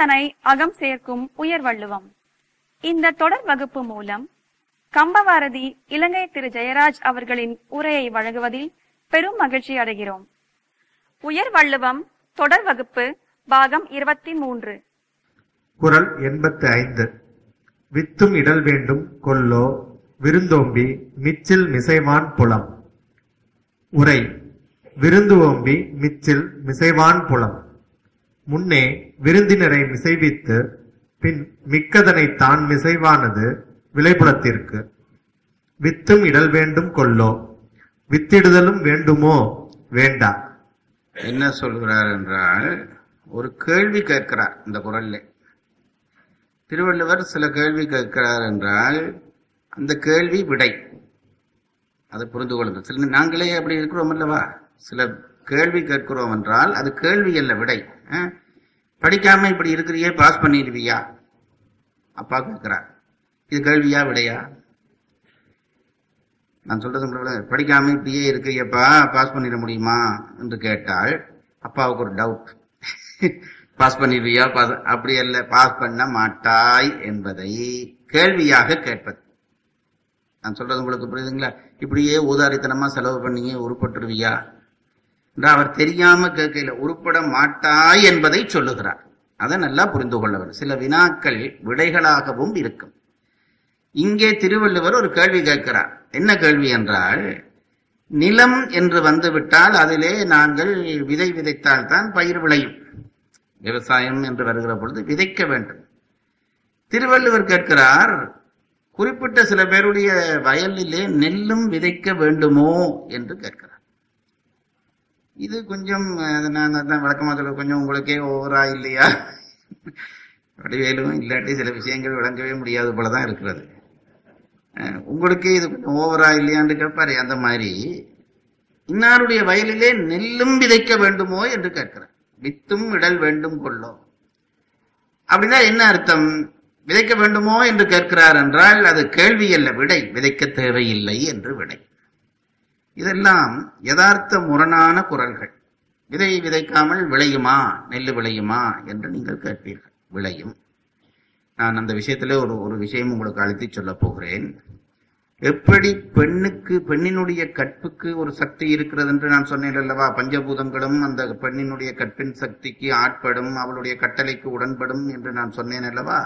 தனை அகம் சேர்க்கும் உயர் வள்ளுவம் இந்த தொடர் வகுப்பு மூலம் கம்பவாரதி இலங்கை திரு ஜெயராஜ் அவர்களின் உரையை வழங்குவதில் பெரும் மகிழ்ச்சி அடைகிறோம் உயர் வள்ளுவம் தொடர் வகுப்பு பாகம் இருபத்தி மூன்று குறள் எண்பத்து ஐந்து வித்தும் இடல் வேண்டும் கொல்லோ விருந்தோம்பி மிச்சில் மிசைவான் புலம் உரை விருந்து ஓம்பி மிச்சில் மிசைவான் புலம் முன்னே விருந்தினரை மிசைவித்து பின் மிக்கதனை தான் மிசைவானது விளைபுலத்திற்கு வித்தும் இடல் வேண்டும் கொல்லோ வித்திடுதலும் வேண்டுமோ வேண்டா என்ன சொல்கிறார் என்றால் ஒரு கேள்வி கேட்கிறார் இந்த குரல்ல திருவள்ளுவர் சில கேள்வி கேட்கிறார் என்றால் அந்த கேள்வி விடை அதை புரிந்து கொள்ளுங்கள் சில நாங்களே அப்படி இருக்கிறோம் அல்லவா சில கேள்வி கேட்கிறோம் என்றால் அது கேள்வி அல்ல விடை அஹ்? படிக்காம இப்படி இருக்கிறியே பாஸ் பண்ணிடுவியா அப்பா கேட்கிறார் இது கேள்வியா விடையா நான் சொல்றது உங்களுக்கு படிக்காம இப்படியே இருக்கிறியப்பா பாஸ் பண்ணிட முடியுமா என்று கேட்டால் அப்பாவுக்கு ஒரு டவுட் பாஸ் பண்ணிடுவியா பாஸ் அப்படி அல்ல பாஸ் பண்ண மாட்டாய் என்பதை கேள்வியாக கேட்பது நான் சொல்றது உங்களுக்கு புரியுதுங்களா இப்படியே ஊதாரித்தனமா செலவு பண்ணியே உருப்பட்டுருவியா என்று அவர் தெரியாம கேட்கல உருப்பட மாட்டாய் என்பதை சொல்லுகிறார் அதை நல்லா புரிந்து கொள்ள வேண்டும் சில வினாக்கள் விடைகளாகவும் இருக்கும் இங்கே திருவள்ளுவர் ஒரு கேள்வி கேட்கிறார் என்ன கேள்வி என்றால் நிலம் என்று வந்துவிட்டால் அதிலே நாங்கள் விதை விதைத்தால் தான் பயிர் விளையும் விவசாயம் என்று வருகிற பொழுது விதைக்க வேண்டும் திருவள்ளுவர் கேட்கிறார் குறிப்பிட்ட சில பேருடைய வயலிலே நெல்லும் விதைக்க வேண்டுமோ என்று கேட்கிறார் இது கொஞ்சம் அஹ், நான் அதான் விளக்கமா சொல்ல கொஞ்சம் உங்களுக்கே ஓவரா இல்லையா வடிவேலும் இல்லாட்டி சில விஷயங்கள் விளங்கவே முடியாது போலதான் இருக்கிறது அஹ், உங்களுக்கே இது கொஞ்சம் ஓவரா இல்லையான்னு கேட்பாரு அந்த மாதிரி இன்னாருடைய வயலிலே நெல்லும் விதைக்க வேண்டுமோ என்று கேட்கிறார் வித்தும் இடல் வேண்டும் கொள்ளோ அப்படின்னா என்ன அர்த்தம் விதைக்க வேண்டுமோ என்று கேட்கிறார் என்றால் அது கேள்வி அல்ல விடை விதைக்க தேவையில்லை என்று விடை இதெல்லாம் யதார்த்த முரணான குரல்கள் விதை விதைக்காமல் விளையுமா நெல் விளையுமா என்று நீங்கள் கேட்பீர்கள் விளையும் நான் அந்த விஷயத்துல ஒரு ஒரு விஷயம் உங்களுக்கு அழுத்தி சொல்லப் போகிறேன் எப்படி பெண்ணுக்கு பெண்ணினுடைய கற்புக்கு ஒரு சக்தி இருக்கிறது என்று நான் சொன்னேன் அல்லவா பஞ்சபூதங்களும் அந்த பெண்ணினுடைய கற்பின் சக்திக்கு ஆட்படும் அவளுடைய கட்டளைக்கு உடன்படும் என்று நான் சொன்னேன் அல்லவா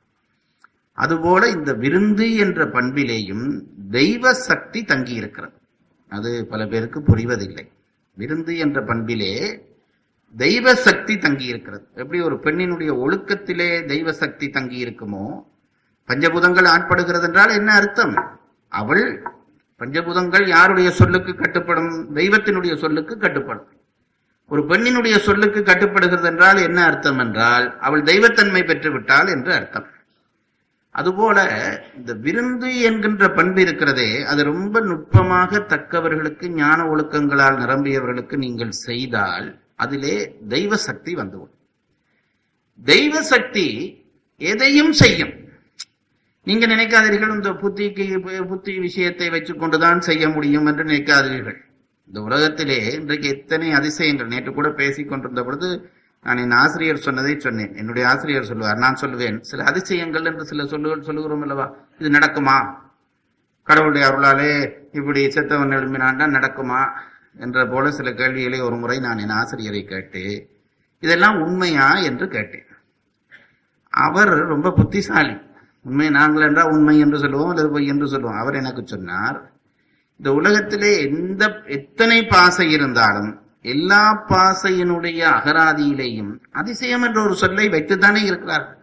அதுபோல இந்த விருந்து என்ற பண்பிலேயும் தெய்வ சக்தி தங்கி இருக்கிறது அது பல பேருக்கு புரிவதில்லை விருந்து என்ற பண்பிலே தெய்வ சக்தி தங்கி இருக்கிறது எப்படி ஒரு பெண்ணினுடைய ஒழுக்கத்திலே தெய்வ சக்தி தங்கி இருக்குமோ பஞ்சபூதங்கள் ஆட்படுகிறது என்றால் என்ன அர்த்தம் அவள் பஞ்சபூதங்கள் யாருடைய சொல்லுக்கு கட்டுப்படும் தெய்வத்தினுடைய சொல்லுக்கு கட்டுப்படும் ஒரு பெண்ணினுடைய சொல்லுக்கு கட்டுப்படுகிறது என்றால் என்ன அர்த்தம் என்றால் அவள் தெய்வத்தன்மை பெற்று விட்டாள் என்று அர்த்தம் அதுபோல இந்த விருந்து என்கின்ற பண்பு இருக்கிறதே அது ரொம்ப நுட்பமாக தக்கவர்களுக்கு ஞான ஒழுக்கங்களால் நிரம்பியவர்களுக்கு நீங்கள் செய்தால் அதிலே தெய்வ சக்தி வந்துவிடும் தெய்வ சக்தி எதையும் செய்யும் நீங்க நினைக்காதீர்கள் இந்த புத்திக்கு புத்தி விஷயத்தை வச்சுக் கொண்டுதான் செய்ய முடியும் என்று நினைக்காதீர்கள் இந்த உலகத்திலே இன்றைக்கு எத்தனை அதிசயங்கள் நேற்று கூட பேசிக் கொண்டிருந்த பொழுது நான் என் ஆசிரியர் சொன்னதை சொன்னேன் என்னுடைய ஆசிரியர் சொல்லுவார் நான் சொல்லுவேன் சில அதிசயங்கள் என்று சில சொல்லுகள் சொல்லுகிறோம் அல்லவா இது நடக்குமா கடவுளுடைய அருளாலே இப்படி செத்தவன் எழுப்பினான்டா நடக்குமா என்ற போல சில கேள்விகளை ஒரு முறை நான் என் ஆசிரியரை கேட்டு இதெல்லாம் உண்மையா என்று கேட்டேன் அவர் ரொம்ப புத்திசாலி உண்மை நாங்கள் என்றால் உண்மை என்று சொல்லுவோம் அல்லது பொய் என்று சொல்லுவோம் அவர் எனக்கு சொன்னார் இந்த உலகத்திலே எந்த எத்தனை பாசை இருந்தாலும் எல்லா பாசையினுடைய அகராதியிலேயும் அதிசயம் என்ற ஒரு சொல்லை வைத்துத்தானே இருக்கிறார்கள்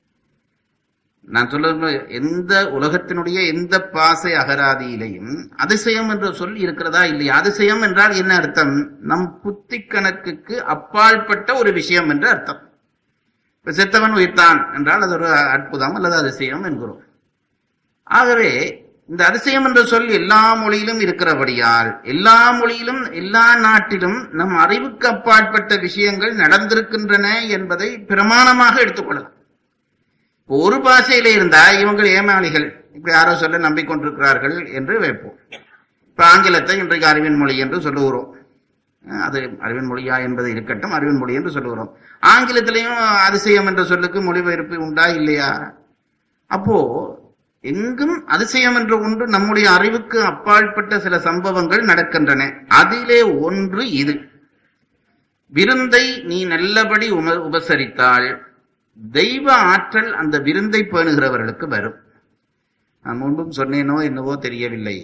நான் சொல்ல எந்த உலகத்தினுடைய எந்த பாசை அகராதியிலையும் அதிசயம் என்ற சொல் இருக்கிறதா இல்லையா அதிசயம் என்றால் என்ன அர்த்தம் நம் புத்தி கணக்குக்கு அப்பாற்பட்ட ஒரு விஷயம் என்று அர்த்தம் இப்ப செத்தவன் உயிர்த்தான் என்றால் அது ஒரு அற்புதம் அல்லது அதிசயம் என்கிறோம் ஆகவே இந்த அதிசயம் என்ற சொல் எல்லா மொழியிலும் இருக்கிறபடியால் எல்லா மொழியிலும் எல்லா நாட்டிலும் நம் அறிவுக்கு அப்பாற்பட்ட விஷயங்கள் நடந்திருக்கின்றன என்பதை பிரமாணமாக எடுத்துக்கொள்ளலாம் இப்போ ஒரு பாஷையில இருந்தா இவங்க ஏமாளிகள் இப்படி யாரோ சொல்ல நம்பிக்கொண்டிருக்கிறார்கள் என்று வைப்போம் இப்ப ஆங்கிலத்தை இன்றைக்கு அறிவின் மொழி என்று சொல்லுகிறோம் அஹ் அது அறிவின் மொழியா என்பது இருக்கட்டும் அறிவின் மொழி என்று சொல்லுகிறோம் ஆங்கிலத்திலையும் அதிசயம் என்ற சொல்லுக்கு மொழிபெயர்ப்பு உண்டா இல்லையா அப்போ எங்கும் அதிசயம் என்ற ஒன்று நம்முடைய அறிவுக்கு அப்பாற்பட்ட சில சம்பவங்கள் நடக்கின்றன அதிலே ஒன்று இது விருந்தை நீ நல்லபடி உம உபசரித்தால் தெய்வ ஆற்றல் அந்த விருந்தை பேணுகிறவர்களுக்கு வரும் நான் முன்பும் சொன்னேனோ என்னவோ தெரியவில்லை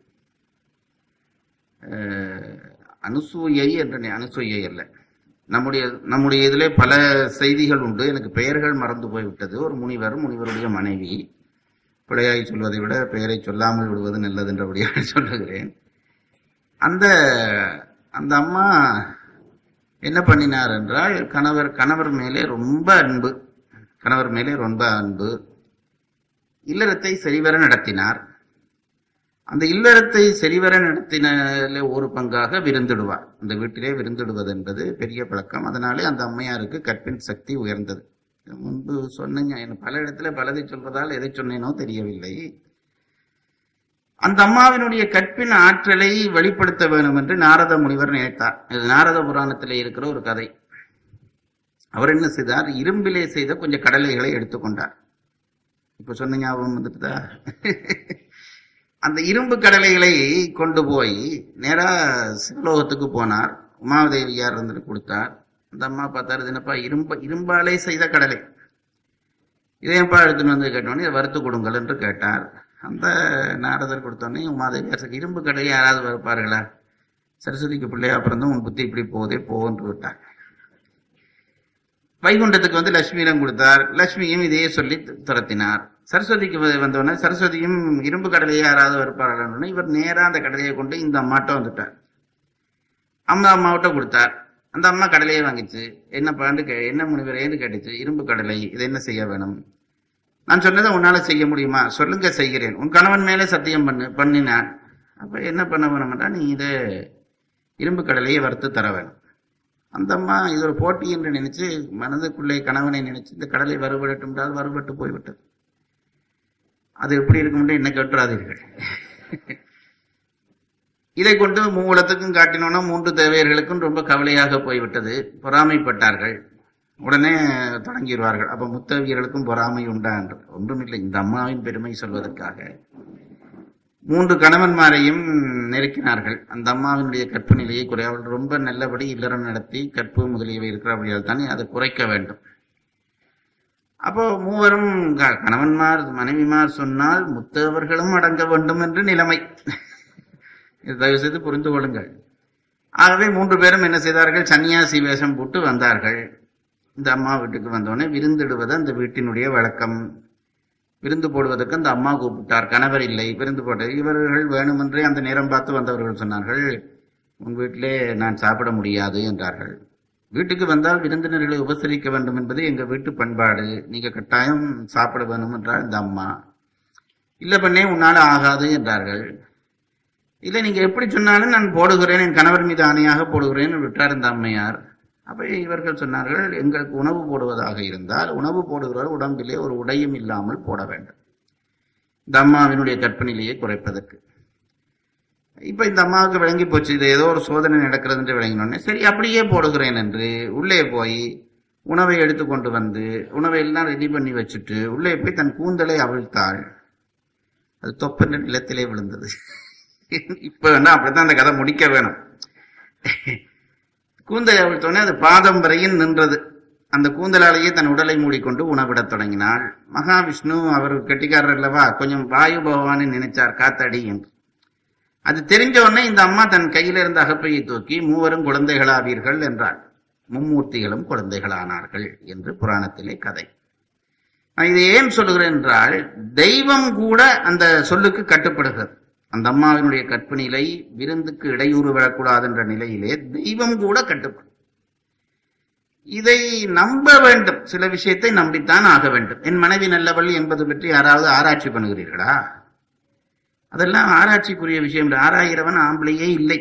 அஹ், அனுசூயை என்ற நி- அனுசூயை அல்ல நம்முடைய நம்முடைய இதிலே பல செய்திகள் உண்டு எனக்கு பெயர்கள் மறந்து போய்விட்டது ஒரு முனிவர் முனிவருடைய மனைவி பிழையாய் சொல்வதை விட பெயரை சொல்லாமல் விடுவது நல்லது என்றபடியாக சொல்லுகிறேன் அந்த அந்த அம்மா என்ன பண்ணினார் என்றால் கணவர் கணவர் மேலே ரொம்ப அன்பு கணவர் மேலே ரொம்ப அன்பு இல்லறத்தை சரிவர நடத்தினார் அந்த இல்லறத்தை சரிவர நடத்தினாலே ஒரு பங்காக விருந்திடுவார் அந்த வீட்டிலே விருந்திடுவது என்பது பெரிய பழக்கம் அதனாலே அந்த அம்மையாருக்கு கற்பின் சக்தி உயர்ந்தது முன்பு சொன்னீங்க எனக்கு பல இடத்துல பலதை சொல்வதால் எதை சொன்னேனோ தெரியவில்லை அந்த அம்மாவினுடைய கற்பின் ஆற்றலை வெளிப்படுத்த வேண்டும் என்று நாரத முனிவர் நினைத்தார் இது நாரத புராணத்திலே இருக்கிற ஒரு கதை அவர் என்ன செய்தார் இரும்பிலே செய்த கொஞ்சம் கடலைகளை எடுத்துக்கொண்டார் இப்ப சொன்ன ஞாபகம் வந்துட்டுதா அந்த இரும்பு கடலைகளை கொண்டு போய் நேரா சிவலோகத்துக்கு போனார் உமாதேவியார் இருந்துட்டு கொடுத்தார் அந்த அம்மா பார்த்தாரு இது என்னப்பா இரும்பு இரும்பாலே செய்த கடலை இதையப்பா எடுத்துன்னு வந்து கேட்டோன்னே இதை வறுத்து கொடுங்கள் என்று கேட்டார் அந்த நாரதர் கொடுத்தோன்னே உமாதேவியார் சரி, இரும்பு கடலை யாராவது வறுப்பார்களா சரஸ்வதிக்கு பிள்ளையா பிறந்தும் உன் புத்தி இப்படி போதே போன்று விட்டார் வைகுண்டத்துக்கு வந்து லட்சுமியிடம் கொடுத்தார் லட்சுமியும் இதையே சொல்லி துரத்தினார் சரஸ்வதிக்கு வ- வந்தோடனே சரஸ்வதியும் இரும்பு கடலையை யாராவது வருப்பார்கள்னு இவர் நேரா அந்த கடலையை கொண்டு இந்த அம்மாட்ட வந்துட்டார் அம்மா அம்மாவிட்ட கொடுத்தார் அந்த அம்மா கடலையை வாங்கிச்சு என்ன பாண்டு கே என்ன முனிவரேன்னு கேட்டுச்சு இரும்பு கடலை இதை என்ன செய்ய வேணும் நான் சொன்னதை உன்னால செய்ய முடியுமா சொல்லுங்க செய்கிறேன் உன் கணவன் மேலே சத்தியம் பண்ணு பண்ணினான் அப்ப என்ன பண்ண வேணும்னா நீ இதை இரும்பு கடலையை வறுத்து தர வேணும் அந்த அம்மா இது ஒரு போட்டி என்று நினைச்சு மனதுக்குள்ளே கணவனை நினைச்சு இந்த கடலை வறுபடட்டும் வறுபட்டு போய்விட்டது அது எப்படி இருக்கும்னு என்ன கேட்டுறாதீர்கள் இதை கொண்டு மூலத்துக்கும் காட்டினோன்னா மூன்று தேவையர்களுக்கும் ரொம்ப கவலையாக போய்விட்டது பொறாமைப்பட்டார்கள் உடனே தொடங்கிடுவார்கள் அப்ப முத்தவியர்களுக்கும் பொறாமை உண்டா என்று ஒன்றுமில்லை இந்த அம்மாவின் பெருமை சொல்வதற்காக மூன்று கணவன்மாரையும் நெருக்கினார்கள் அந்த அம்மாவினுடைய கற்பு நிலையை குறை அவள் ரொம்ப நல்லபடி இல்லறம் நடத்தி கற்பு முதலியவை இருக்கிறபடியால் தானே அதை குறைக்க வேண்டும் அப்போ மூவரும் க- கணவன்மார் மனைவிமார் சொன்னால் முத்தவர்களும் அடங்க வேண்டும் என்று நிலைமை இது தயவு செய்து புரிந்து கொள்ளுங்கள் ஆகவே மூன்று பேரும் என்ன செய்தார்கள் சன்னியாசி வேஷம் போட்டு வந்தார்கள் இந்த அம்மா வீட்டுக்கு வந்தோடனே விருந்திடுவது அந்த வீட்டினுடைய வழக்கம் விருந்து போடுவதற்கு அந்த அம்மா கூப்பிட்டார் கணவர் இல்லை விருந்து போட்டு இவர்கள் வேணுமென்றே அந்த நேரம் பார்த்து வந்தவர்கள் சொன்னார்கள் உன் வீட்டிலே நான் சாப்பிட முடியாது என்றார்கள் வீட்டுக்கு வந்தால் விருந்தினர்களை உபசரிக்க வேண்டும் என்பது எங்க வீட்டு பண்பாடு நீங்க கட்டாயம் சாப்பிட வேணும் என்றார் இந்த அம்மா இல்ல பண்ணே உன்னால ஆகாது என்றார்கள் இல்லை நீங்க எப்படி சொன்னாலும் நான் போடுகிறேன் என் கணவர் மீது ஆணையாக போடுகிறேன் விட்டார் இந்த அம்மையார் அப்ப இவர்கள் சொன்னார்கள் எங்களுக்கு உணவு போடுவதாக இருந்தால் உணவு போடுகிறவர் உடம்பிலே ஒரு உடையும் இல்லாமல் போட வேண்டும் இந்த அம்மாவினுடைய கற்பனையிலேயே குறைப்பதற்கு இப்ப இந்த அம்மாவுக்கு விளங்கி போச்சு இது ஏதோ ஒரு சோதனை நடக்கிறது என்று விளங்கினோடனே சரி அப்படியே போடுகிறேன் என்று உள்ளே போய் உணவை எடுத்து கொண்டு வந்து உணவை எல்லாம் ரெடி பண்ணி வச்சுட்டு உள்ளே போய் தன் கூந்தலை அவிழ்த்தாள் அது தொப்பென்று நிலத்திலே விழுந்தது இப்ப வேணா அப்படித்தான் அந்த கதை முடிக்க வேணும் கூந்தலை அவிழ்த்தோடனே அது பாதம் வரையும் நின்றது அந்த கூந்தலாலேயே தன் உடலை மூடிக்கொண்டு உணவிடத் தொடங்கினாள் மகாவிஷ்ணு அவர் கெட்டிக்காரர் அல்லவா கொஞ்சம் வாயு பகவானை நினைச்சார் காத்தடி என்று அது தெரிஞ்ச உடனே இந்த அம்மா தன் கையில இருந்த அகப்பையை தூக்கி மூவரும் குழந்தைகளாவீர்கள் என்றாள் மும்மூர்த்திகளும் குழந்தைகளானார்கள் என்று புராணத்திலே கதை நான் இதை ஏன் சொல்லுகிறேன் என்றால் தெய்வம் கூட அந்த சொல்லுக்கு கட்டுப்படுகிறது அந்த அம்மாவினுடைய கற்பனிலை விருந்துக்கு இடையூறு விடக்கூடாது என்ற நிலையிலே தெய்வம் கூட கட்டுப்படும் இதை நம்ப வேண்டும் சில விஷயத்தை நம்பித்தான் ஆக வேண்டும் என் மனைவி நல்லவள் என்பது பற்றி யாராவது ஆராய்ச்சி பண்ணுகிறீர்களா அதெல்லாம் ஆராய்ச்சிக்குரிய விஷயம் இல்லை. ஆராயிரவன் ஆம்பளையே இல்லை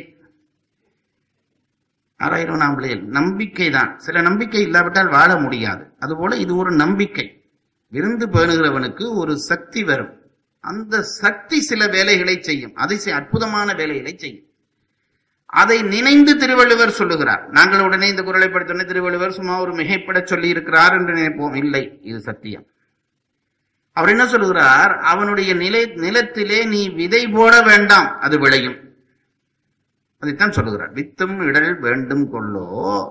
ஆராயிரவன் ஆம்பளை இல்லை. நம்பிக்கை தான் சில நம்பிக்கை இல்லாவிட்டால் வாழ முடியாது அதுபோல இது ஒரு நம்பிக்கை விருந்து பேணுகிறவனுக்கு ஒரு சக்தி வரும் அந்த சக்தி சில வேலைகளை செய்யும் அதை செய்- அற்புதமான வேலைகளை செய்யும் அதை நினைந்து திருவள்ளுவர் சொல்லுகிறார் நாங்கள் உடனே இந்த குரலை படித்தோடனே திருவள்ளுவர் சும்மா ஒரு மிகைப்பட சொல்லி இருக்கிறார் என்று நினைப்போம் இல்லை இது சத்தியம் அவர் என்ன சொல்லுகிறார் அவனுடைய நிலை நிலத்திலே நீ விதை போட வேண்டாம் அது விளையும் அதைத்தான் சொல்லுகிறார் வித்தும் இடல் வேண்டும் கொள்ளோ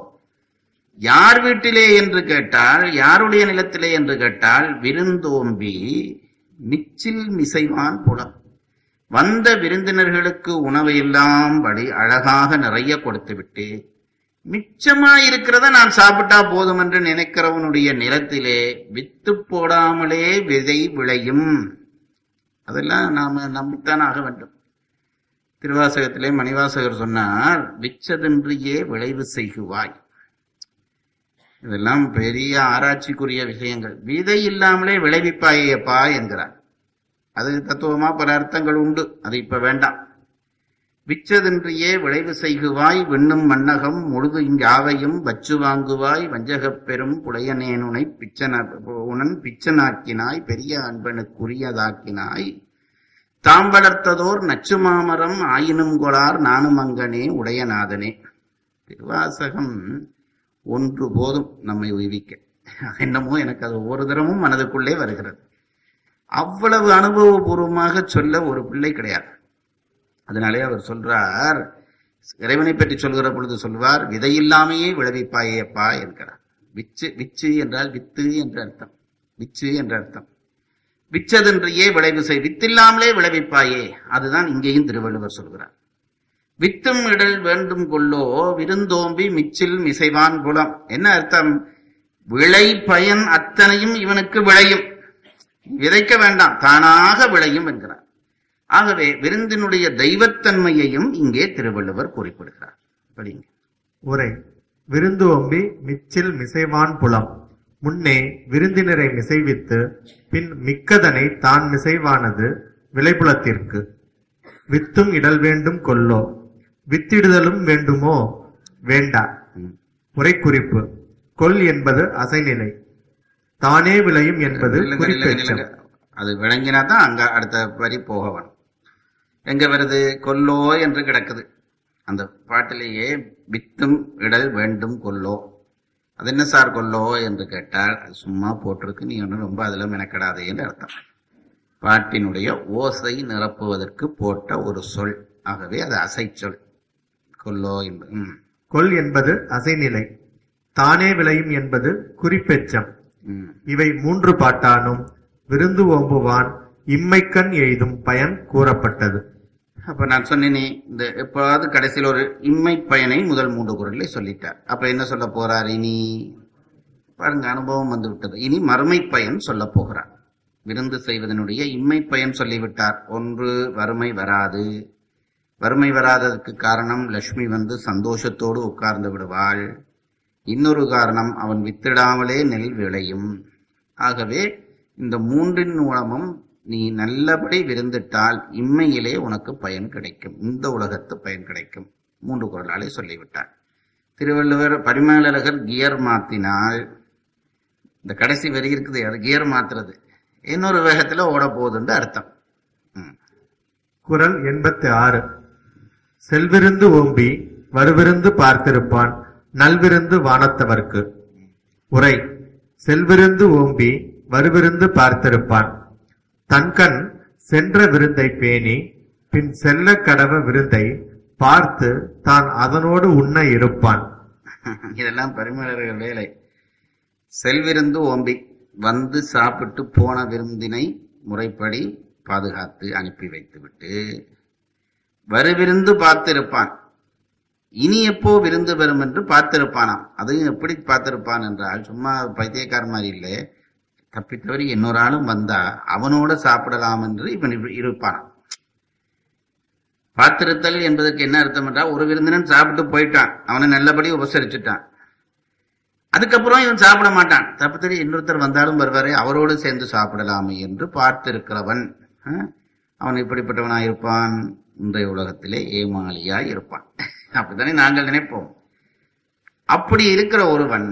யார் வீட்டிலே என்று கேட்டால் யாருடைய நிலத்திலே என்று கேட்டால் விருந்தோம்பி மிச்சில் மிசைவான் புலம் வந்த விருந்தினர்களுக்கு உணவு இல்லாம்படி அழகாக நிறைய கொடுத்து விட்டு மிச்சமா இருக்கிறத நான் சாப்பிட்டா போதும் என்று நினைக்கிறவனுடைய நிலத்திலே வித்து போடாமலே விதை விளையும் அதெல்லாம் நாம நம்பித்தான் ஆக வேண்டும் திருவாசகத்திலே மணிவாசகர் சொன்னார் விச்சதென்றியே விளைவு செய்குவாய் இதெல்லாம் பெரிய ஆராய்ச்சிக்குரிய விஷயங்கள் விதை இல்லாமலே விளைவிப்பாயேப்பா என்கிறார் அது தத்துவமா பல அர்த்தங்கள் உண்டு அது இப்ப வேண்டாம் விச்சதென்றியே விளைவு செய்குவாய் விண்ணும் மண்ணகம் முழுது இங்காவையும் வச்சு வாங்குவாய் வஞ்சகப் பெரும் புலையனேனுனை பிச்சன உனன் பிச்சனாக்கினாய் பெரிய அன்பனுக்குரியதாக்கினாய் தாம் வளர்த்ததோர் நச்சு மாமரம் ஆயினும் கொளார் நானும் அங்கனே உடையநாதனே திருவாசகம் ஒன்று போதும் நம்மை உய்விக்க என்னமோ எனக்கு அது ஒரு தரமும் மனதுக்குள்ளே வருகிறது அவ்வளவு அனுபவபூர்வமாக சொல்ல ஒரு பிள்ளை கிடையாது அதனாலே அவர் சொல்றார் இறைவனை பற்றி சொல்கிற பொழுது சொல்வார் விதையில்லாமையே விளைவிப்பாயேப்பா என்கிறார் விச்சு விச்சு என்றால் வித்து என்ற அர்த்தம் விச்சு என்ற அர்த்தம் விச்சதென்றையே விளைவு செய் வித்தில்லாமலே விளைவிப்பாயே அதுதான் இங்கேயும் திருவள்ளுவர் சொல்கிறார் வித்தும் இடல் வேண்டும் கொள்ளோ விருந்தோம்பி மிச்சில் மிசைவான் குலம் என்ன அர்த்தம் விளை பயன் அத்தனையும் இவனுக்கு விளையும் விதைக்க வேண்டாம் தானாக விளையும் என்கிறார் ஆகவே விருந்தினுடைய தெய்வத்தன்மையையும் இங்கே திருவள்ளுவர் குறிப்பிடுகிறார் படிங்க உரை விருந்து ஒம்பி மிச்சில் மிசைவான் புலம் முன்னே விருந்தினரை மிசைவித்து பின் மிக்கதனை தான் மிசைவானது விளைபுலத்திற்கு வித்தும் இடல் வேண்டும் கொல்லோ வித்திடுதலும் வேண்டுமோ வேண்டா ம். உரை குறிப்பு கொல் என்பது அசைநிலை தானே விளையும் என்பது இல்லைங்க, இல்லைங்க, குறிப்பெச்சம் இல்லைங்க. அது விளங்கினா தான் அங்க அடுத்த வரி போக வேணும் எங்க வருது கொல்லோ என்று கிடக்குது அந்த பாட்டிலேயே வித்தும் இடல் வேண்டும் கொல்லோ அது என்ன சார் கொல்லோ என்று கேட்டால் அது சும்மா போட்டிருக்கு நீ ஒன்றும் ரொம்ப அதுல மெனக்கெடாதே என்று அர்த்தம் பாட்டினுடைய ஓசை நிரப்புவதற்கு போட்ட ஒரு சொல் ஆகவே அது அசைச்சொல் கொல்லோ என்பது ம், கொல் என்பது அசைநிலை தானே விளையும் என்பது குறிப்பெச்சம் ம். இவை மூன்று பாட்டானும் விருந்து ஓம்புவான் இம்மைக்கண் எய்தும் பயன் கூறப்பட்டது அப்ப நான் சொன்னேனே இந்த எப்பாவது கடைசியில் ஒரு இம்மை பயனை முதல் மூன்று குரல்ல சொல்லிட்டார் அப்ப என்ன சொல்ல போறார் இனி பாருங்க அனுபவம் வந்து விட்டது இனி மறுமை பயன் சொல்ல போகிறார் விருந்து செய்வதனுடைய இம்மை பயன் சொல்லிவிட்டார் ஒன்று வறுமை வராது வறுமை வராததற்கு காரணம் லட்சுமி வந்து சந்தோஷத்தோடு உட்கார்ந்து விடுவாள் இன்னொரு காரணம் அவன் வித்திடாமலே நெல் விளையும் ஆகவே இந்த மூன்றின் மூலமும் நீ நல்லபடி விருந்திட்டால் இம்மையிலே உனக்கு பயன் கிடைக்கும் இந்த உலகத்து பயன் கிடைக்கும் மூன்று குரலாலே சொல்லிவிட்டார் திருவள்ளுவர் பரிமேலழகர் கியர் மாத்தினால் இந்த கடைசி வரி இருக்குது அது கியர் மாத்துறது இன்னொரு வேகத்துல ஓட போகுதுன்னு அர்த்தம் ம். குரல் எண்பத்தி ஆறு செல்விருந்து ஓம்பி வருவிருந்து பார்த்திருப்பான் நல்விருந்து வானத்தவர்க்கு உரை செல்விருந்து ஓம்பி வருவிருந்து பார்த்திருப்பான் தன்கண் சென்ற விருந்தை பேணி பின் செல்ல கடவ விருந்தை பார்த்து தான் அதனோடு உண்ண இருப்பான் இதெல்லாம் பரிமளர்கள் வேலை செல்விருந்து ஓம்பி வந்து சாப்பிட்டு போன விருந்தினை முறைப்படி பாதுகாத்து அனுப்பி வைத்துவிட்டு வருவிருந்து பார்த்திருப்பான் இனி எப்போ விருந்து வரும் என்று பார்த்திருப்பானாம் அதுவும் எப்படி பார்த்திருப்பான் என்றால் சும்மா பைத்தியக்கார மாதிரி இல்லை தப்பித்தவரி இன்னொரு ஆளும் வந்தா அவனோட சாப்பிடலாம் என்று இவன் இரு- இருப்பானாம் பார்த்திருத்தல் என்பதற்கு என்ன அர்த்தம் என்றால் ஒரு விருந்தினன் சாப்பிட்டு போயிட்டான் அவனை நல்லபடி உபசரிச்சுட்டான் அதுக்கப்புறம் இவன் சாப்பிட மாட்டான் தப்பு இன்னொருத்தர் வந்தாலும் வருவாரே அவரோடு சேர்ந்து சாப்பிடலாமே என்று பார்த்திருக்கிறவன் ஆ? அவன் இப்படிப்பட்டவனா இருப்பான் இன்றைய உலகத்திலே ஏமாளியாய் இருப்பான் அப்படித்தானே நாங்கள் நினைப்போம் அப்படி இருக்கிற ஒருவன்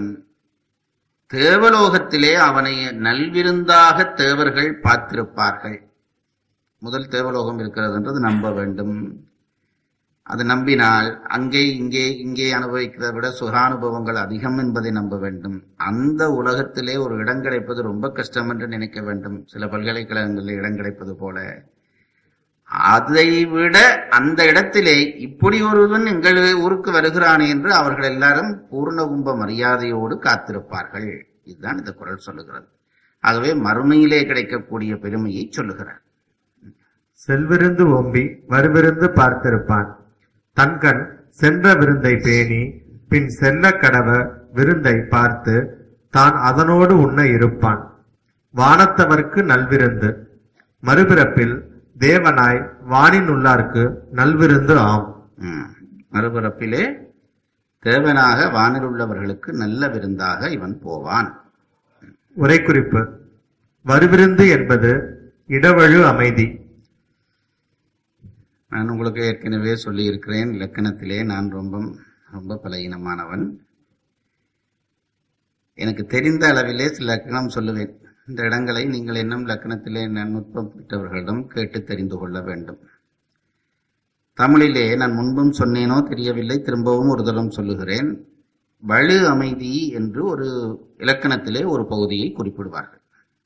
தேவலோகத்திலே அவனை நல்விருந்தாக தேவர்கள் பார்த்திருப்பார்கள் முதல் தேவலோகம் இருக்கிறதுன்றது நம்ப வேண்டும் அது நம்பினால் அங்கே இங்கே இங்கே அனுபவிக்கிறதை விட சுகானுபவங்கள் அதிகம் என்பதை நம்ப வேண்டும் அந்த உலகத்திலே ஒரு இடம் கிடைப்பது ரொம்ப கஷ்டம் என்று நினைக்க வேண்டும் சில பல்கலைக்கழகங்களில் இடம் கிடைப்பது போல அதை விட அந்த இடத்திலே இப்படி ஒருவன் எங்கள் ஊருக்கு வருகிறானே என்று அவர்கள் எல்லாரும் பூர்ணகும்ப மரியாதையோடு காத்திருப்பார்கள் இதுதான் இந்த குரல் சொல்லுகிறது ஆகவே மறுமையிலே கிடைக்கக்கூடிய பெருமையை சொல்லுகிறார் செல்விருந்து ஓம்பி வருவிருந்து பார்த்திருப்பான் தன்கண் சென்ற விருந்தை பேணி பின் செல்ல கடவ விருந்தை பார்த்து தான் அதனோடு உண்ண இருப்பான் வானத்தவர்க்கு நல்விருந்து மறுபிறப்பில் தேவனாய் வானின் உள்ளார்க்கு நல்விருந்து ஆம் ம். மறுபிறப்பிலே தேவனாக வானில் உள்ளவர்களுக்கு நல்ல விருந்தாக இவன் போவான் உரைக்குறிப்பு வருவிருந்து என்பது இடவழு அமைதி நான் உங்களுக்கு ஏற்கனவே சொல்லியிருக்கிறேன் இலக்கணத்திலே நான் ரொம்ப ரொம்ப பலகீனமானவன் எனக்கு தெரிந்த அளவிலே சில லக்கணம் சொல்லுவேன் இந்த இடங்களை நீங்கள் இன்னும் லக்கணத்திலே நுட்பம் பெற்றவர்களிடம் கேட்டு தெரிந்து கொள்ள வேண்டும் தமிழிலே நான் முன்பும் சொன்னேனோ தெரியவில்லை திரும்பவும் ஒரு தரம் சொல்லுகிறேன் வலு அமைதி என்று ஒரு இலக்கணத்திலே ஒரு பகுதியை குறிப்பிடுவார்கள்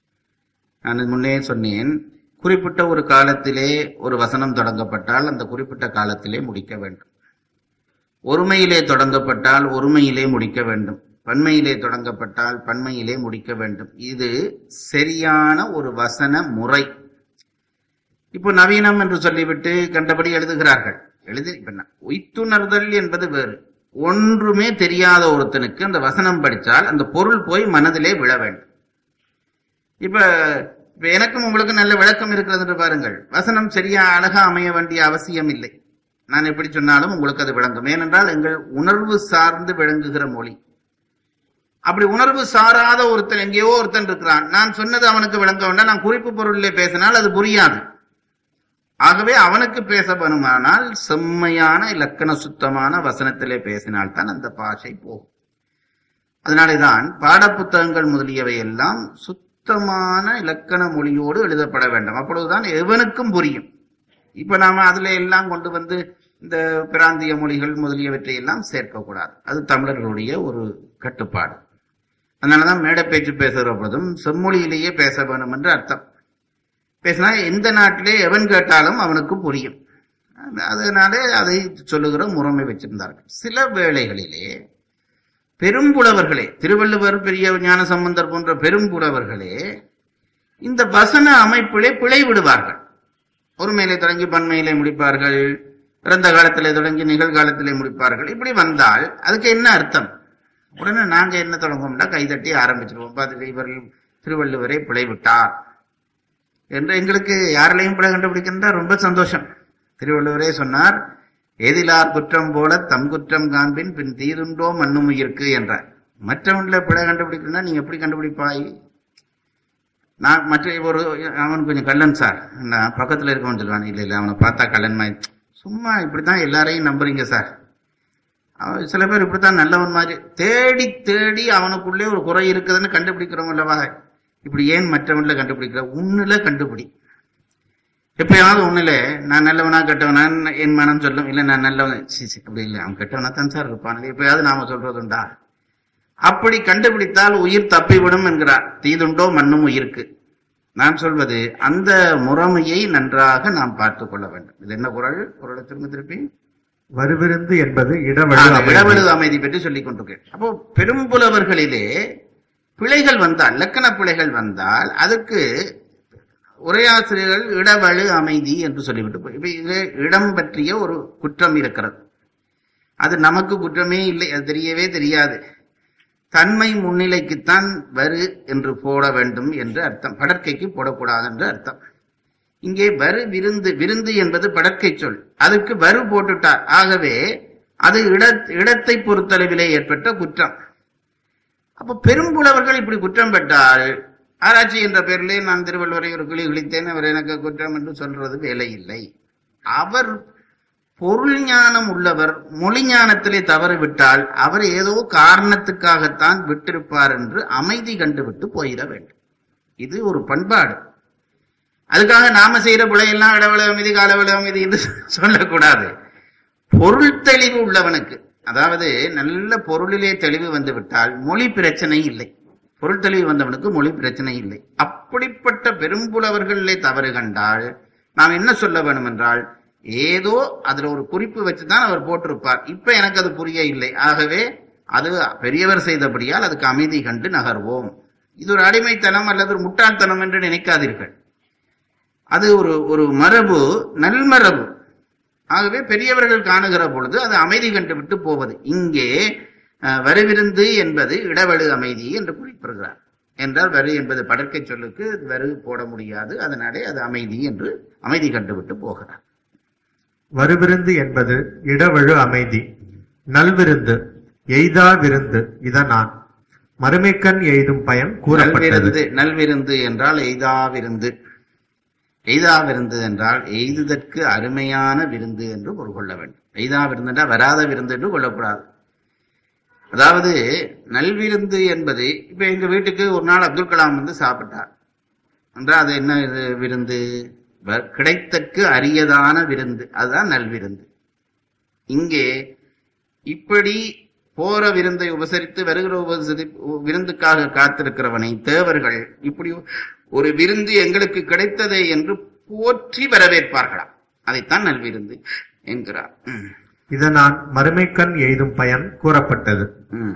நான் முன்னே சொன்னேன் குறிப்பிட்ட ஒரு காலத்திலே ஒரு வசனம் தொடங்கப்பட்டால் அந்த குறிப்பிட்ட காலத்திலே முடிக்க வேண்டும் ஒருமையிலே தொடங்கப்பட்டால் ஒருமையிலே முடிக்க வேண்டும் பன்மையிலே தொடங்கப்பட்டால் பன்மையிலே முடிக்க வேண்டும் இது சரியான ஒரு வசன முறை இப்போ நவீனம் என்று சொல்லிவிட்டு கண்டபடி எழுதுகிறார்கள் எழுதி இப்ப என்ன, உய்த்துணர்தல் என்பது வேறு ஒன்றுமே தெரியாத ஒருத்தனுக்கு அந்த வசனம் படித்தால் அந்த பொருள் போய் மனதிலே விழ வேண்டும் இப்ப இப்ப எனக்கும் உங்களுக்கு நல்ல விளக்கம் இருக்கிறது என்று பாருங்கள் வசனம் சரியா அழகா அமைய வேண்டிய அவசியம் இல்லை நான் எப்படி சொன்னாலும் உங்களுக்கு அது விளங்கும் ஏனென்றால் எங்கள் உணர்வு சார்ந்து விளங்குகிற மொழி அப்படி உணர்வு சாராத ஒருத்தன் எங்கேயோ ஒருத்தன் இருக்கிறான் நான் சொன்னது அவனுக்கு விளங்க வேண்டாம் நான் குறிப்பு பொருளிலே பேசினால் அது புரியாது ஆகவே அவனுக்கு பேச வேணுமானால் செம்மையான இலக்கண சுத்தமான வசனத்திலே பேசினால்தான் அந்த பாஷை போகும் அதனாலேதான் பாடப்புத்தகங்கள் முதலியவை எல்லாம் சுத்தமான இலக்கண மொழியோடு எழுதப்பட வேண்டும் அப்பொழுதுதான் எவனுக்கும் புரியும் இப்ப நாம அதுல எல்லாம் கொண்டு வந்து இந்த பிராந்திய மொழிகள் முதலியவற்றை எல்லாம் சேர்க்கக்கூடாது அது தமிழர்களுடைய ஒரு கட்டுப்பாடு அதனாலதான் மேடை பேச்சு பேசுகிற பொழுதும் செம்மொழியிலேயே பேச வேண்டும் என்று அர்த்தம் பேசினா எந்த நாட்டிலே எவன் கேட்டாலும் அவனுக்கு புரியும் அதனாலே அதை சொல்லுகிற முறைமை வச்சிருந்தார்கள் சில வேளைகளிலே பெரும்புலவர்களே திருவள்ளுவர் பெரிய ஞான சம்பந்தர் போன்ற பெரும்புலவர்களே இந்த வசன அமைப்பிலே பிழை விடுவார்கள் ஒருமையிலே தொடங்கி பன்மையிலே முடிப்பார்கள் பிறந்த காலத்திலே தொடங்கி நிகழ்காலத்திலே முடிப்பார்கள் இப்படி வந்தால் அதுக்கு என்ன அர்த்தம் உடனே நாங்க என்ன தொடங்குவோம்னா கைதட்டி ஆரம்பிச்சிருவோம் பார்த்துட்டு இவர்கள் திருவள்ளுவரை பிழை விட்டார் என்று எங்களுக்கு யாரிலையும் பிழை கண்டுபிடிக்கின்றா ரொம்ப சந்தோஷம் திருவள்ளுவரே சொன்னார் எதிலார் குற்றம் போல தம் குற்றம் காண்பின் பின் தீதுண்டோ மண்ணும் உயிர்க்கு என்றார் மற்றவன்ல பிழை கண்டுபிடிக்கணும்னா நீங்க எப்படி கண்டுபிடிப்பாய் நான் மற்ற ஒரு அவன் கொஞ்சம் கள்ளன் சார் நான் பக்கத்துல இருக்கவன் சொல்லுவான் இல்ல இல்ல அவனை பார்த்தா கள்ளன் மாதிரி சும்மா இப்படித்தான் எல்லாரையும் நம்புறீங்க சார் அவன் சில பேர் இப்படித்தான் நல்லவன் மாதிரி தேடி தேடி அவனுக்குள்ளே ஒரு குறை இருக்குதுன்னு கண்டுபிடிக்கிறோம் அல்லவா இப்படி ஏன் மற்றவன்ல கண்டுபிடிக்கிற உன்னில கண்டுபிடி எப்பயாவது ஒண்ணுல நான் நல்லவனா கெட்டவனா என் மனம் சொல்லும் இல்ல நான் நல்லவன் சீ, சீ, அப்படி இல்லை அவன் கெட்டவனா தான் சார் இருப்பான் எப்பயாவது நாம சொல்றதுண்டா அப்படி கண்டுபிடித்தால் உயிர் தப்பிவிடும் என்கிறார் தீதுண்டோ மண்ணும் உயிருக்கு நான் சொல்வது அந்த முறைமையை நன்றாக நாம் பார்த்துக் கொள்ள வேண்டும் இது என்ன குரல் குரலை திரும்ப திருப்பி வருவிருந்து என்பது இடவழு ஆ, அமைதி இடவெளு அமைதி பற்றி சொல்லிக் கொண்டிருக்கேன் அப்போ பெரும்புலவர்களிலே பிழைகள் வந்தால் இலக்கண பிழைகள் வந்தால் அதுக்கு உரையாசிரியர்கள் இடவழு அமைதி என்று சொல்லிவிட்டு போய் இப்ப இது இடம் பற்றிய ஒரு குற்றம் இருக்கிறது அது நமக்கு குற்றமே இல்லை அது தெரியவே தெரியாது தன்மை முன்னிலைக்குத்தான் வரு என்று போட வேண்டும் என்று அர்த்தம் படற்கைக்கு போடக்கூடாது என்று அர்த்தம் இங்கே வரு விருந்து விருந்து என்பது படற்கை சொல் அதுக்கு வரு போட்டுட்டார் ஆகவே அது இட இடத்தை பொறுத்தளவிலே ஏற்பட்ட குற்றம் அப்ப பெரும்புலவர்கள் இப்படி குற்றம் பெற்றால் ஆராய்ச்சி என்ற பெயரிலே நான் திருவள்ளுவரை ஒரு கிளி கிழித்தேன் அவர் எனக்கு குற்றம் என்று சொல்றது வேலை இல்லை அவர் பொருள் ஞானம் உள்ளவர் மொழி ஞானத்திலே தவறு விட்டால் அவர் ஏதோ காரணத்துக்காகத்தான் விட்டிருப்பார் என்று அமைதி கண்டுவிட்டு போயிட வேண்டும் இது ஒரு பண்பாடு அதுக்காக நாம செய்யற பிழையெல்லாம் இடவள அமைதி காலவள அமைதி என்று சொல்லக்கூடாது பொருள் தெளிவு உள்ளவனுக்கு அதாவது நல்ல பொருளிலே தெளிவு வந்து விட்டால் மொழி பிரச்சனை இல்லை பொருள் தெளிவு வந்தவனுக்கு மொழி பிரச்சனை இல்லை அப்படிப்பட்ட பெரும்புலவர்களிலே தவறு கண்டால் நாம் என்ன சொல்ல வேணும் என்றால் ஏதோ அதுல ஒரு குறிப்பு வச்சுதான் அவர் போட்டிருப்பார் இப்ப எனக்கு அது புரிய இல்லை ஆகவே அது பெரியவர் செய்தபடியால் அதுக்கு அமைதி கண்டு நகர்வோம் இது ஒரு அடிமைத்தனம் அல்லது ஒரு முட்டாள்தனம் என்று நினைக்காதீர்கள் அது ஒரு ஒரு மரபு நல்மரபு ஆகவே பெரியவர்கள் காணுகிற பொழுது அது அமைதி கண்டு விட்டு போவது இங்கே அஹ், வருவிருந்து என்பது இடவெளு அமைதி என்று குறிப்பிடுகிறார் என்றால் வரு என்பது படற்கை சொல்லுக்கு வரு போட முடியாது அதனாலே அது அமைதி என்று அமைதி கண்டு விட்டு போகிறார் வருவிருந்து என்பது இடவழு அமைதி நல்விருந்து எய்தா விருந்து இதனான் மறுமைக்கண் எய்தும் பயன் கூறப்பட்டது நல்விருந்து நல்விருந்து என்றால் எய்தா விருந்து எய்தா விருந்து என்றால் எய்துதற்கு அருமையான விருந்து என்று பொருள் கொள்ள வேண்டும் எய்தா விருந்து என்றால் வராத விருந்து என்று கொள்ளக்கூடாது அதாவது நல்விருந்து என்பது இப்ப எங்க வீட்டுக்கு ஒரு நாள் அப்துல் கலாம் வந்து சாப்பிட்டார் என்றால் அது என்ன இது விருந்து வ- கிடைத்தற்கு அரியதான விருந்து அதுதான் நல்விருந்து இங்கே இப்படி போற விருந்தை உபசரித்து வருகிற உபசரி விருந்துக்காக காத்திருக்கிறவனை தேவர்கள் இப்படி ஒரு விருந்து எங்களுக்கு கிடைத்ததே என்று போற்றி வரவேற்பார்களாம் அதைத்தான் நல்விருந்து என்கிறார் ம். இதனான் மறுமைக்கண் எய்தும் பயன் கூறப்பட்டது ம்.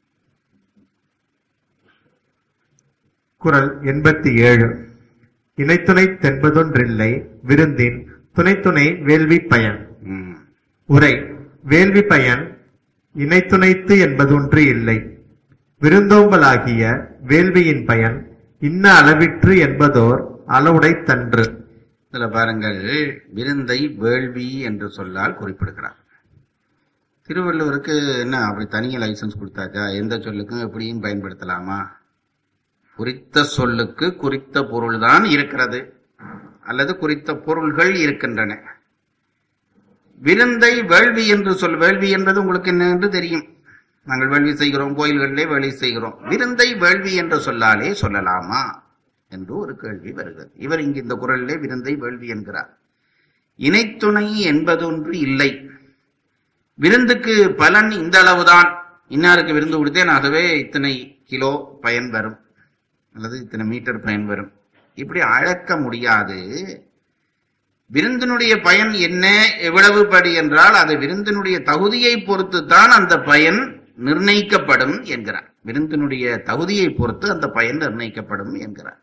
குறள் எண்பத்தி ஏழு இணைத்துணை தென்பதொன்றில்லை விருந்தின் துணைத்துணை வேள்வி பயன் ம். உரை வேள்வி பயன் இணைத்துணைத்து என்பதொன்று இல்லை விருந்தோம்பலாகிய வேள்வியின் பயன் இன்ன அளவிற்று என்பதோர் அளவுடைத்தன்று இதுல பாருங்கள் விருந்தை வேள்வி என்று சொல்லால் குறிப்பிடுகிறார் திருவள்ளுவருக்கு என்ன அப்படி தனிய லைசன்ஸ் கொடுத்தாச்சா எந்த சொல்லுக்கும் எப்படியும் பயன்படுத்தலாமா குறித்த சொல்லுக்கு குறித்த பொருள்தான் இருக்கிறது அல்லது குறித்த பொருள்கள் இருக்கின்றன விருந்தை வேள்வி என்று சொல் வேள்வி என்பது உங்களுக்கு என்ன என்று தெரியும் நாங்கள் வேள்வி செய்கிறோம் கோயில்களிலே வேள்வி செய்கிறோம் விருந்தை வேள்வி என்று சொல்லாலே சொல்லலாமா என்று ஒரு கேள்வி வருகிறது இவர் இங்கு இந்த குரலிலே விருந்தை வேள்வி என்கிறார் இணைத்துணை என்பதொன்று இல்லை விருந்துக்கு பலன் இந்த அளவுதான் இன்னாருக்கு விருந்து கொடுத்தேன் ஆகவே இத்தனை கிலோ பயன் வரும் அல்லது இத்தனை மீட்டர் பயன் வரும் இப்படி அளக்க முடியாது விருந்தினுடைய பயன் என்ன எவ்வளவு படி என்றால் அது விருந்தினுடைய தகுதியை பொறுத்து தான் அந்த பயன் நிர்ணயிக்கப்படும் என்கிறார் விருந்தினுடைய தகுதியை பொறுத்து அந்த பயன் நிர்ணயிக்கப்படும் என்கிறார்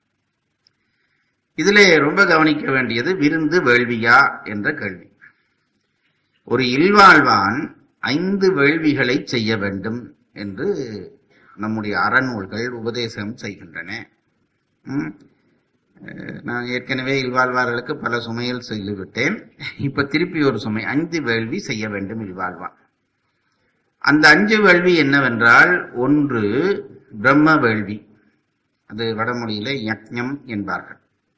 இதிலே ரொம்ப கவனிக்க வேண்டியது விருந்து வேள்வியா என்ற கேள்வி ஒரு இல்வாழ்வான் ஐந்து வேள்விகளை செய்ய வேண்டும் என்று நம்முடைய அறநூல்கள் உபதேசம் செய்கின்றன ம். அஹ், நான் ஏற்கனவே இல்வாழ்வார்களுக்கு பல சுமையில் சொல்லிவிட்டேன் இப்ப திருப்பி ஒரு சுமை அஞ்சு வேள்வி செய்ய வேண்டும் இல்வாழ்வான் அந்த அஞ்சு வேள்வி என்னவென்றால் ஒன்று பிரம்ம வேள்வி அது வடமொழியில யக்ஞம் என்பார்கள்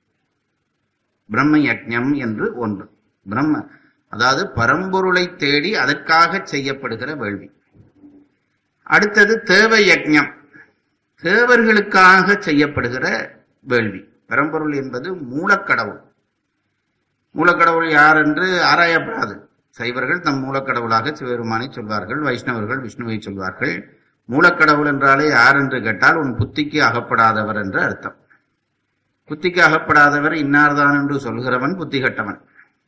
பிரம்ம யக்ஞம் என்று ஒன்று பிரம்ம அதாவது பரம்பொருளை தேடி அதற்காக செய்யப்படுகிற வேள்வி அடுத்தது தேவ யக்ஞம் தேவர்களுக்காக செய்யப்படுகிற வேள்வி பரம்பொருள் என்பது மூலக்கடவுள் மூலக்கடவுள் யார் என்று ஆராயப்படாது சைவர்கள் தம் மூலக்கடவுளாக சிவபெருமானை சொல்வார்கள் வைஷ்ணவர்கள் விஷ்ணுவை சொல்வார்கள் மூலக்கடவுள் என்றாலே யார் என்று கேட்டால் உன் புத்திக்கு அகப்படாதவர் என்று அர்த்தம் புத்திக்கு அகப்படாதவர் இன்னார்தான் என்று சொல்கிறவன் புத்தி கட்டவன்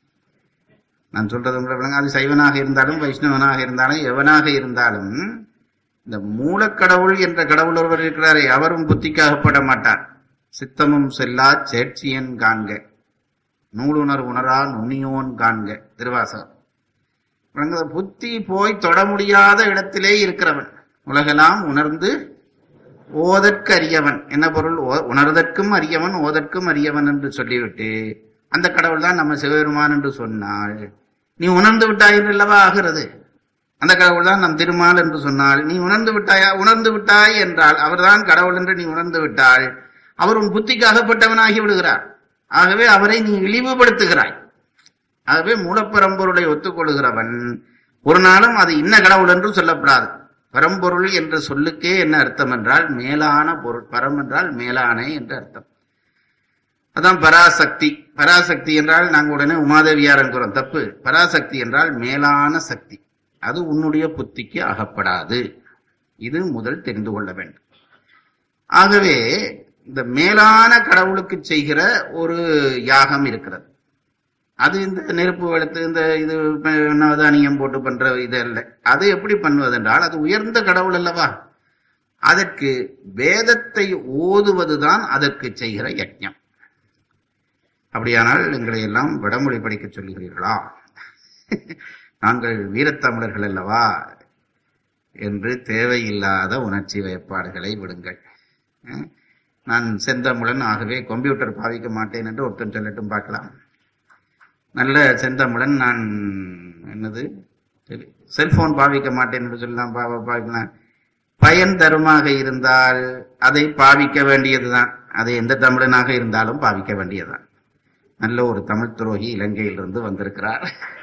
நான் சொல்றது உங்களை விளங்க அது சைவனாக இருந்தாலும் வைஷ்ணவனாக இருந்தாலும் எவனாக இருந்தாலும் இந்த மூலக்கடவுள் என்ற கடவுள் ஒருவர் இருக்கிறாரே அவரும் புத்திக்கு அகப்பட மாட்டார் சித்தமும் செல்லா சேட்சியன் காண்க நூலுணர் உணரா நுண்ணியோன் காண்க திருவாசகம் விளங்குதா? புத்தி போய் தொட முடியாத இடத்திலே இருக்கிறவன் உலகெல்லாம் உணர்ந்து ஓதற்கு அறியவன் என்ன பொருள் ஓ- உணர்தற்கும் அறியவன் ஓதற்கும் அறியவன் என்று சொல்லிவிட்டு அந்த கடவுள் தான் நம்ம சிவபெருமான் என்று சொன்னால் நீ உணர்ந்து விட்டாய் என்று அல்லவா ஆகிறது அந்த கடவுள் தான் நம் திருமால் என்று சொன்னால் நீ உணர்ந்து விட்டாயா உணர்ந்து விட்டாய் என்றால் அவர்தான் கடவுள் என்று நீ உணர்ந்து விட்டால் அவர் உன் புத்திக்கு அகப்பட்டவனாகி விடுகிறார் ஆகவே அவரை நீ இழிவுபடுத்துகிறாய் ஆகவே மூலப்பரம்பொருளை ஒத்துக்கொள்கிறவன் ஒரு நாளும் அது இன்ன கடவுள் என்று சொல்லப்படாது பரம்பொருள் என்ற சொல்லுக்கே என்ன அர்த்தம் என்றால் மேலான பொருள் பரம் என்றால் மேலான என்று அர்த்தம் அதான் பராசக்தி பராசக்தி என்றால் நாங்க உடனே உமாதேவியார் என்கிறோம் தப்பு பராசக்தி என்றால் மேலான சக்தி அது உன்னுடைய புத்திக்கு அகப்படாது இது முதல் தெரிந்து கொள்ள வேண்டும் ஆகவே இந்த மேலான கடவுளுக்கு செய்கிற ஒரு யாகம் இருக்கிறது அது இந்த நெருப்பு வெளுத்து இந்த இது ப- நவதானியம் போட்டு பண்ற இது அல்ல அது எப்படி பண்ணுவதென்றால் அது உயர்ந்த கடவுள் அல்லவா அதற்கு வேதத்தை ஓதுவதுதான் அதற்கு செய்கிற யஜ்ஞம் அப்படியானால் எங்களை எல்லாம் வடமொழி படிக்க சொல்லுகிறீர்களா நாங்கள் வீரத்தமிழர்கள் அல்லவா என்று தேவையில்லாத உணர்ச்சி வேப்பாடுகளை விடுங்கள் அஹ், நான் செந்தமிழன் ஆகவே கம்ப்யூட்டர் பாவிக்க மாட்டேன் என்று ஒருத்தன் சொல்லட்டும் பார்க்கலாம் நல்ல செந்தமிழன் நான் என்னது செல்போன் பாவிக்க மாட்டேன் என்று சொல்லலாம் பா- பாவிக்கலாம் பயன் தருமாக இருந்தால் அதை பாவிக்க வேண்டியதுதான் அது எந்த தமிழனாக இருந்தாலும் பாவிக்க வேண்டியதுதான் நல்ல ஒரு தமிழ் துரோகி இலங்கையிலிருந்து வந்திருக்கிறார்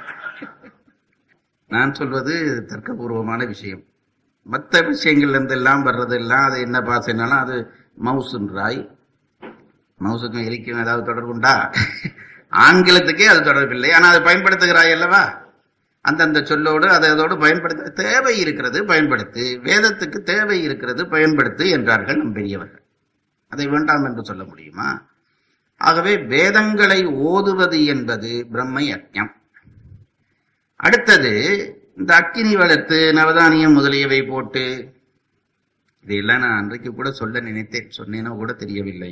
நான் சொல்வது தர்க்கபூர்வமான விஷயம் மற்ற விஷயங்கள்ல இருந்து எல்லாம் வர்றதெல்லாம் அது என்ன பாசைனாலும் அது மவுசுன்றாய் மவுசுக்கும் எலிக்கும் ஏதாவது தொடர்பு உண்டா ஆங்கிலத்துக்கே அது தொடர்பில்லை ஆனா அதை பயன்படுத்துகிறாய் அல்லவா அந்தந்த சொல்லோடு அதை அதோடு பயன்படுத்த தேவை இருக்கிறது பயன்படுத்து வேதத்துக்கு தேவை இருக்கிறது பயன்படுத்து என்றார்கள் நம் பெரியவர்கள் அதை வேண்டாம் என்று சொல்ல முடியுமா ஆகவே வேதங்களை ஓதுவது என்பது பிரம்ம யஜ்ஞம் அடுத்தது இந்த அக்கினி வளர்த்து நவதானியம் முதலியவை போட்டு இதையெல்லாம் நான் அன்றைக்கு கூட சொல்ல நினைத்தேன் சொன்னேனோ கூட தெரியவில்லை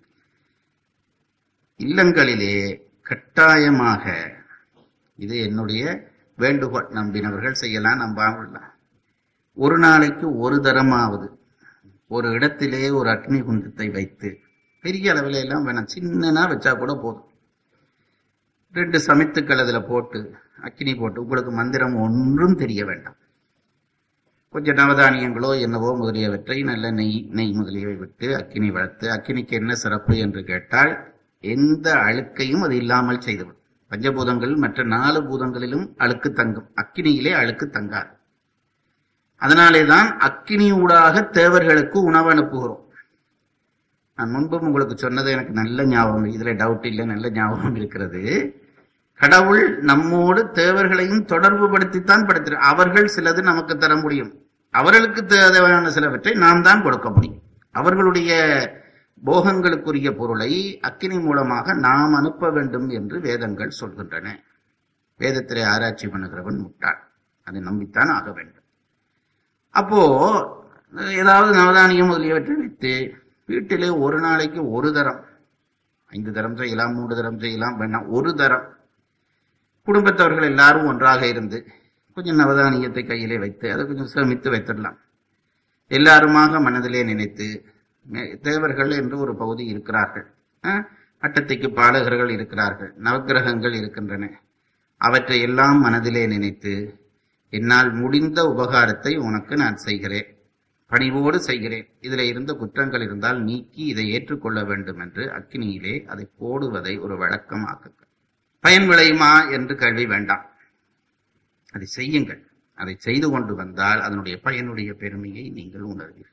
இல்லங்களிலே கட்டாயமாக இது என்னுடைய வேண்டுகோள் நம்பினவர்கள் செய்யலாம் நம்பாமலாம் ஒரு நாளைக்கு ஒரு தரமாவது ஒரு இடத்திலே ஒரு அக்னி குண்டத்தை வைத்து பெரிய அளவில் எல்லாம் வேணாம் சின்னனா வச்சா கூட போதும் ரெண்டு சமைத்துக்கள் அதுல போட்டு அக்கினி போட்டு உங்களுக்கு மந்திரம் ஒன்றும் தெரிய வேண்டாம் கொஞ்சம் நவதானியங்களோ என்னவோ முதலியவற்றை நல்ல நெய் நெய் முதலியவை விட்டு அக்கினி வளர்த்து அக்கினிக்கு என்ன சிறப்பு என்று கேட்டால் எந்த அழுக்கையும் அது இல்லாமல் செய்துவிடும் பஞ்சபூதங்கள் மற்ற நாலு பூதங்களிலும் அழுக்கு தங்கும் அக்கினியிலே அழுக்கு தங்காது அதனாலேதான் அக்கினியூடாக தேவர்களுக்கு உணவு அனுப்புகிறோம் நான் முன்பும் உங்களுக்கு சொன்னது எனக்கு நல்ல ஞாபகம் இதுல டவுட் இல்லை நல்ல ஞாபகம் இருக்கிறது கடவுள் நம்மோடு தேவர்களையும் தொடர்பு படுத்தித்தான் படுத்துற அவர்கள் சிலது நமக்கு தர முடியும் அவர்களுக்கு தேவையான சிலவற்றை நாம் தான் கொடுக்க முடியும் அவர்களுடைய போகங்களுக்குரிய பொருளை அக்கினி மூலமாக நாம் அனுப்ப வேண்டும் என்று வேதங்கள் சொல்கின்றன வேதத்திலே ஆராய்ச்சி பண்ணுகிறவன் முட்டாள் அதை நம்பித்தான் ஆக வேண்டும் அப்போ ஏதாவது நவதானியம் முதலியவற்றை வைத்து வீட்டிலே ஒரு நாளைக்கு ஒரு தரம் ஐந்து தரம் செய்யலாம் மூன்று தரம் செய்யலாம் வேணாம் ஒரு தரம் குடும்பத்தவர்கள் எல்லாரும் ஒன்றாக இருந்து கொஞ்சம் நவதானியத்தை கையிலே வைத்து அதை கொஞ்சம் சேமித்து வைத்திடலாம் எல்லாருமாக மனதிலே நினைத்து மே- தேவர்கள் என்று ஒரு பகுதி இருக்கிறார்கள் அஹ், அட்டத்திக்கு பாலகர்கள் இருக்கிறார்கள் நவக்கிரகங்கள் இருக்கின்றன அவற்றை எல்லாம் மனதிலே நினைத்து என்னால் முடிந்த உபகாரத்தை உனக்கு நான் செய்கிறேன் பணிவோடு செய்கிறேன் இதில் இருந்த குற்றங்கள் இருந்தால் நீக்கி இதை ஏற்றுக்கொள்ள வேண்டும் என்று அக்கினியிலே அதை போடுவதை ஒரு வழக்கமாக்குங்கள் பயன் விளையுமா என்று கேள்வி வேண்டாம் அதை செய்யுங்கள் அதை செய்து கொண்டு வந்தால் அதனுடைய பயனுடைய பெருமையை நீங்கள் உணர்வீர்கள்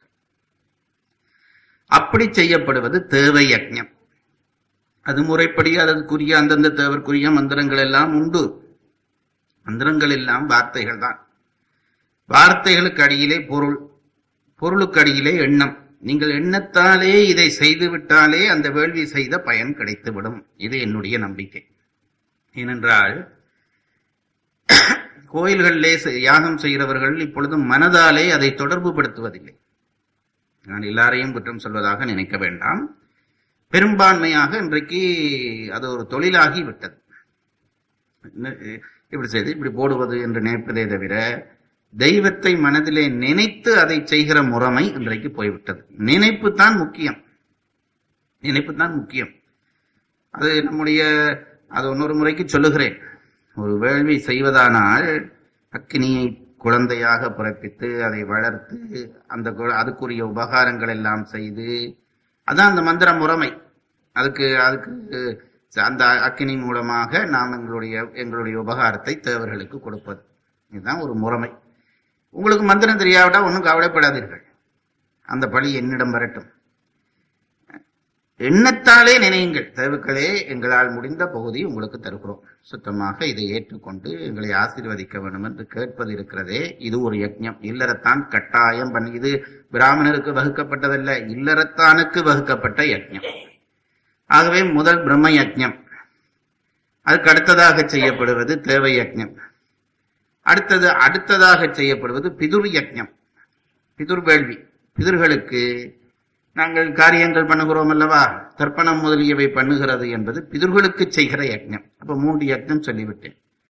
அப்படி செய்யப்படுவது தேவை யஜ்ஞம் அது முறைப்படி அதற்குரிய அந்தந்த தேவர்க்குரிய மந்திரங்கள் எல்லாம் உண்டு மந்திரங்கள் எல்லாம் வார்த்தைகள் தான் வார்த்தைகளுக்கு அடியிலே பொருள் பொருளுக்கு அடியிலே எண்ணம் நீங்கள் எண்ணத்தாலே இதை செய்து விட்டாலே அந்த வேள்வி செய்த பயன் கிடைத்துவிடும் இது என்னுடைய நம்பிக்கை ஏனென்றால் கோயில்களிலே செ- யாகம் செய்கிறவர்கள் இப்பொழுது மனதாலே அதை தொடர்பு படுத்துவதில்லை நான் எல்லாரையும் குற்றம் சொல்வதாக நினைக்க வேண்டாம் பெரும்பான்மையாக இன்றைக்கு அது ஒரு தொழிலாகி விட்டது என்ன- இப்படி செய்து இப்படி போடுவது என்று நினைப்பதே தவிர தெய்வத்தை மனதிலே நினைத்து அதை செய்கிற முறைமை இன்றைக்கு போய்விட்டது நினைப்பு தான் முக்கியம் நினைப்பு தான் முக்கியம் அது நம்முடைய அது இன்னொரு முறைக்கு சொல்லுகிறேன் ஒரு வேள்வி செய்வதானால் அக்கினியை குழந்தையாக பிறப்பித்து அதை வளர்த்து அந்த கு- அதுக்குரிய உபகாரங்கள் எல்லாம் செய்து அதான் அந்த மந்திர முறைமை அதுக்கு அதுக்கு அந்த அக்கினி மூலமாக நாம் எங்களுடைய எங்களுடைய உபகாரத்தை தேவர்களுக்கு கொடுப்பது இதுதான் ஒரு முறைமை உங்களுக்கு மந்திரம் தெரியாவிட்டா ஒன்றும் கவலைப்படாதீர்கள் அந்த பழி என்னிடம் வரட்டும் எண்ணத்தாலே நினையுங்கள் தேவுக்களே எங்களால் முடிந்த பகுதி உங்களுக்கு தருகிறோம் சுத்தமாக இதை ஏற்றுக்கொண்டு எங்களை ஆசீர்வதிக்க வேண்டும் என்று கேட்பது இருக்கிறதே இது ஒரு யஜ்ஞம் இல்லறத்தான் கட்டாயம் பண்ணி இது பிராமணருக்கு வகுக்கப்பட்டதல்ல இல்லறத்தானுக்கு வகுக்கப்பட்ட யஜ்ஞம் ஆகவே முதல் பிரம்ம யஜ்ஞம் அதுக்கு அடுத்ததாக செய்யப்படுவது தேவை யஜ்ஞம் அடுத்தது அடுத்ததாக செய்யப்படுவது பிதுர் யஜ்ஞம் பிதுர் வேள்வி பிதுர்களுக்கு நாங்கள் காரியங்கள் பண்ணுகிறோம் அல்லவா தர்ப்பணம் முதலியவை பண்ணுகிறது என்பது பிதுர்களுக்கு செய்கிற யஜ்ஞம் அப்ப மூன்று யஜ்ஞம் சொல்லிவிட்டேன்